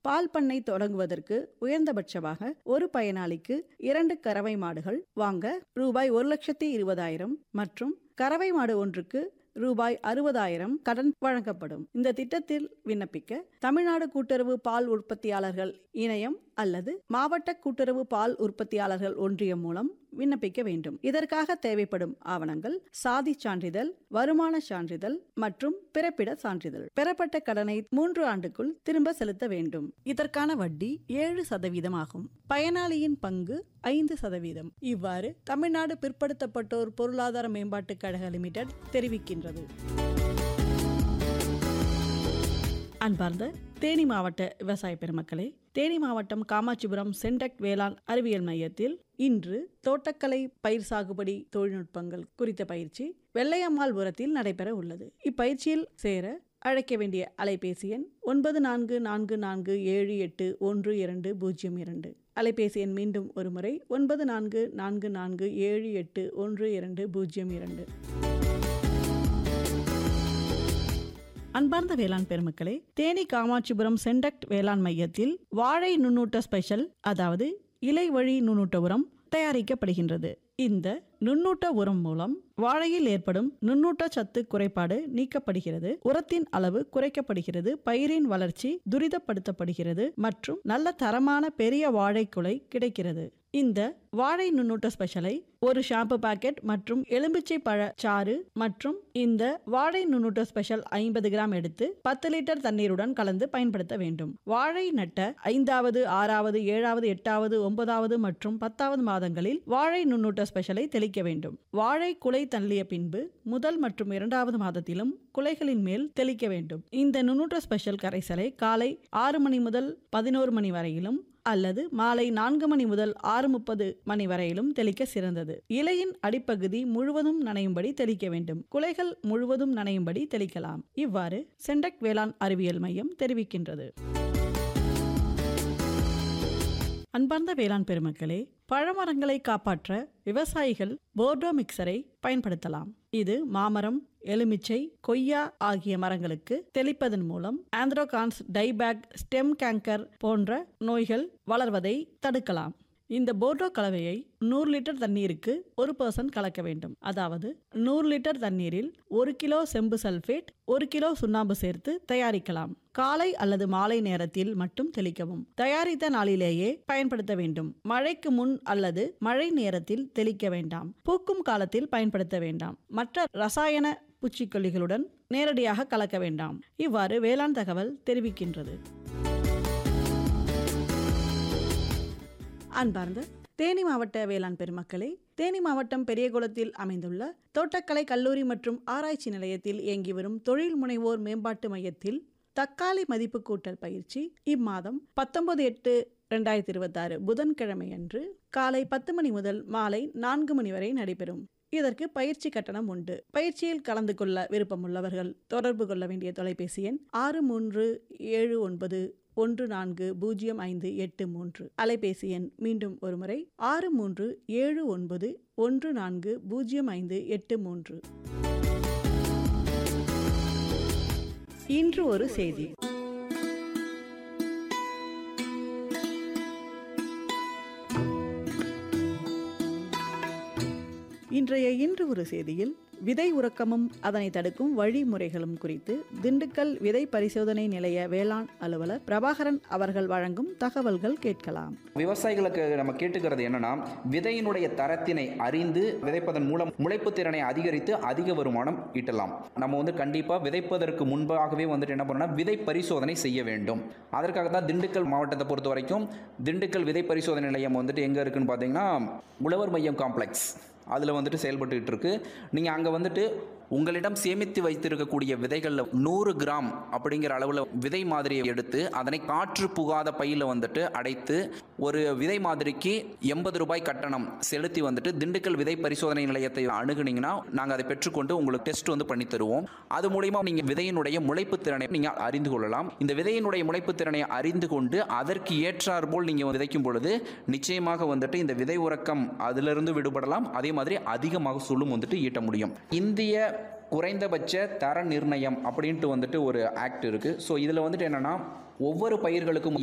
பால் பண்ணை தொடங்குவதற்கு உயர்ந்தபட்சமாக ஒரு பயனாளிக்கு இரண்டு கறவை மாடுகள் வாங்க ரூபாய் ஒரு லட்சத்தி இருபதாயிரம் மற்றும் கறவை மாடு ஒன்றுக்கு ரூபாய் அறுபதாயிரம் கடன் வழங்கப்படும் இந்த திட்டத்தில் விண்ணப்பிக்க தமிழ்நாடு கூட்டுறவு பால் உற்பத்தியாளர்கள் இணையம் அல்லது மாவட்ட கூட்டுறவு பால் உற்பத்தியாளர்கள் ஒன்றியம் மூலம் விண்ணப்பிக்க வேண்டும் இதற்காக தேவைப்படும் ஆவணங்கள் சாதி சான்றிதழ் வருமான சான்றிதழ் மற்றும் பிறப்பிட சான்றிதழ் பெறப்பட்ட கடனை மூன்று ஆண்டுக்குள் திரும்ப செலுத்த வேண்டும் இதற்கான வட்டி ஏழு சதவீதம் ஆகும் பயனாளியின் பங்கு ஐந்து சதவீதம் இவ்வாறு தமிழ்நாடு பிற்படுத்தப்பட்டோர் பொருளாதார மேம்பாட்டுக் கழக லிமிடெட் தெரிவிக்கின்றது அன்பார்ந்த தேனி மாவட்ட விவசாய பெருமக்களே தேனி மாவட்டம் காமாட்சிபுரம் சென்டெக் வேளாண் அறிவியல் மையத்தில் இன்று தோட்டக்கலை பயிர் சாகுபடி தொழில்நுட்பங்கள் குறித்த பயிற்சி வெள்ளையம்மாள் உரத்தில் நடைபெற உள்ளது இப்பயிற்சியில் சேர அழைக்க வேண்டிய அலைபேசி எண் ஒன்பது நான்கு நான்கு நான்கு ஏழு எட்டு ஒன்று இரண்டு பூஜ்ஜியம் இரண்டு அலைபேசி எண் மீண்டும் ஒருமுறை ஒன்பது நான்கு நான்கு நான்கு ஏழு எட்டு ஒன்று இரண்டு பூஜ்ஜியம் இரண்டு அன்பார்ந்த வேளாண் பெருமக்களே தேனி காமாட்சிபுரம் சென்டக்ட் வேளாண் மையத்தில் வாழை நுண்ணூட்ட ஸ்பெஷல் அதாவது இலை வழி நுண்ணூட்ட உரம் தயாரிக்கப்படுகின்றது இந்த நுண்ணூட்ட உரம் மூலம் வாழையில் ஏற்படும் நுண்ணூட்ட சத்து குறைபாடு நீக்கப்படுகிறது உரத்தின் அளவு குறைக்கப்படுகிறது பயிரின் வளர்ச்சி துரிதப்படுத்தப்படுகிறது மற்றும் நல்ல தரமான பெரிய வாழைக்குலை கிடைக்கிறது இந்த வாழை நுண்ணூட்ட ஸ்பெஷலை ஒரு ஷாம்பு பாக்கெட் மற்றும் எலும்பிச்சை பழ சாறு மற்றும் இந்த வாழை நுண்ணூட்ட ஸ்பெஷல் ஐம்பது கிராம் எடுத்து பத்து லிட்டர் தண்ணீருடன் கலந்து பயன்படுத்த வேண்டும் வாழை நட்ட ஐந்தாவது ஆறாவது ஏழாவது எட்டாவது ஒன்பதாவது மற்றும் பத்தாவது மாதங்களில் வாழை நுண்ணூட்ட ஸ்பெஷலை தெளிக்க வேண்டும் வாழை குலை தள்ளிய பின்பு முதல் மற்றும் இரண்டாவது மாதத்திலும் குலைகளின் மேல் தெளிக்க வேண்டும் இந்த நுண்ணூட்ட ஸ்பெஷல் கரைசலை காலை ஆறு மணி முதல் பதினோரு மணி வரையிலும் அல்லது மாலை நான்கு மணி முதல் ஆறு முப்பது மணி வரையிலும் தெளிக்க சிறந்தது இலையின் அடிப்பகுதி முழுவதும் நனையும்படி தெளிக்க வேண்டும் குலைகள் முழுவதும் நனையும்படி தெளிக்கலாம் இவ்வாறு சென்டக் வேளாண் அறிவியல் மையம் தெரிவிக்கின்றது அன்பார்ந்த வேளாண் பெருமக்களே பழமரங்களை காப்பாற்ற விவசாயிகள் போர்டோ மிக்சரை பயன்படுத்தலாம் இது மாமரம் எலுமிச்சை கொய்யா ஆகிய மரங்களுக்கு தெளிப்பதன் மூலம் ஆந்த்ரோகான்ஸ் டைபேக் ஸ்டெம் கேங்கர் போன்ற நோய்கள் வளர்வதை தடுக்கலாம் இந்த போர்டோ கலவையை நூறு லிட்டர் தண்ணீருக்கு ஒரு பர்சன்ட் கலக்க வேண்டும் அதாவது நூறு லிட்டர் தண்ணீரில் ஒரு கிலோ செம்பு சல்ஃபேட் ஒரு கிலோ சுண்ணாம்பு சேர்த்து தயாரிக்கலாம் காலை அல்லது மாலை நேரத்தில் மட்டும் தெளிக்கவும் தயாரித்த நாளிலேயே பயன்படுத்த வேண்டும் மழைக்கு முன் அல்லது மழை நேரத்தில் தெளிக்க வேண்டாம் பூக்கும் காலத்தில் பயன்படுத்த வேண்டாம் மற்ற ரசாயன பூச்சிக்கொல்லிகளுடன் நேரடியாக கலக்க வேண்டாம் இவ்வாறு வேளாண் தகவல் தெரிவிக்கின்றது அன்பார்ந்த தேனி மாவட்ட வேளாண் பெருமக்களே தேனி மாவட்டம் பெரியகுளத்தில் அமைந்துள்ள தோட்டக்கலை கல்லூரி மற்றும் ஆராய்ச்சி நிலையத்தில் இயங்கி வரும் தொழில் முனைவோர் மேம்பாட்டு மையத்தில் தக்காளி மதிப்பு கூட்டல் பயிற்சி இம்மாதம் பத்தொன்பது எட்டு ரெண்டாயிரத்தி இருபத்தாறு புதன்கிழமை அன்று காலை பத்து மணி முதல் மாலை நான்கு மணி வரை நடைபெறும் இதற்கு பயிற்சி கட்டணம் உண்டு பயிற்சியில் கலந்து கொள்ள விருப்பமுள்ளவர்கள் தொடர்பு கொள்ள வேண்டிய தொலைபேசி எண் ஆறு மூன்று ஏழு ஒன்பது ஒன்று நான்கு பூஜ்ஜியம் ஐந்து எட்டு மூன்று அலைபேசி எண் மீண்டும் ஒருமுறை ஆறு மூன்று ஏழு ஒன்பது ஒன்று நான்கு பூஜ்ஜியம் ஐந்து எட்டு மூன்று இன்று ஒரு செய்தி இன்றைய இன்று ஒரு செய்தியில் விதை உறக்கமும் அதனை தடுக்கும் வழிமுறைகளும் குறித்து திண்டுக்கல் விதை பரிசோதனை நிலைய வேளாண் அலுவலர் பிரபாகரன் அவர்கள் வழங்கும் தகவல்கள் கேட்கலாம் விவசாயிகளுக்கு நம்ம கேட்டுக்கிறது என்னன்னா விதையினுடைய தரத்தினை அறிந்து விதைப்பதன் மூலம் முளைப்பு திறனை அதிகரித்து அதிக வருமானம் ஈட்டலாம் நம்ம வந்து கண்டிப்பாக விதைப்பதற்கு முன்பாகவே வந்துட்டு என்ன பண்ணணும்னா விதை பரிசோதனை செய்ய வேண்டும் அதற்காக தான் திண்டுக்கல் மாவட்டத்தை பொறுத்த வரைக்கும் திண்டுக்கல் விதை பரிசோதனை நிலையம் வந்துட்டு எங்கே இருக்குன்னு பார்த்தீங்கன்னா உழவர் மையம் காம்ப்ளெக்ஸ் அதில் வந்துட்டு செயல்பட்டுக்கிட்டு இருக்கு நீங்கள் அங்கே வந்துட்டு உங்களிடம் சேமித்து வைத்திருக்கக்கூடிய விதைகளில் நூறு கிராம் அப்படிங்கிற அளவில் விதை மாதிரியை எடுத்து அதனை காற்று புகாத பையில் வந்துட்டு அடைத்து ஒரு விதை மாதிரிக்கு எண்பது ரூபாய் கட்டணம் செலுத்தி வந்துட்டு திண்டுக்கல் விதை பரிசோதனை நிலையத்தை அணுகுனீங்கன்னா நாங்கள் அதை பெற்றுக்கொண்டு உங்களுக்கு டெஸ்ட் வந்து பண்ணி தருவோம் அது மூலிமா நீங்கள் விதையினுடைய முளைப்பு திறனை நீங்கள் அறிந்து கொள்ளலாம் இந்த விதையினுடைய முளைப்பு திறனை அறிந்து கொண்டு அதற்கு ஏற்றார் போல் நீங்கள் விதைக்கும் பொழுது நிச்சயமாக வந்துட்டு இந்த விதை உறக்கம் அதிலிருந்து விடுபடலாம் அதே மாதிரி அதிக மகசூலும் வந்துட்டு ஈட்ட முடியும் இந்திய குறைந்தபட்ச தர நிர்ணயம் அப்படின்ட்டு வந்துட்டு ஒரு ஆக்ட் இருக்குது ஸோ இதில் வந்துட்டு என்னென்னா ஒவ்வொரு பயிர்களுக்கும்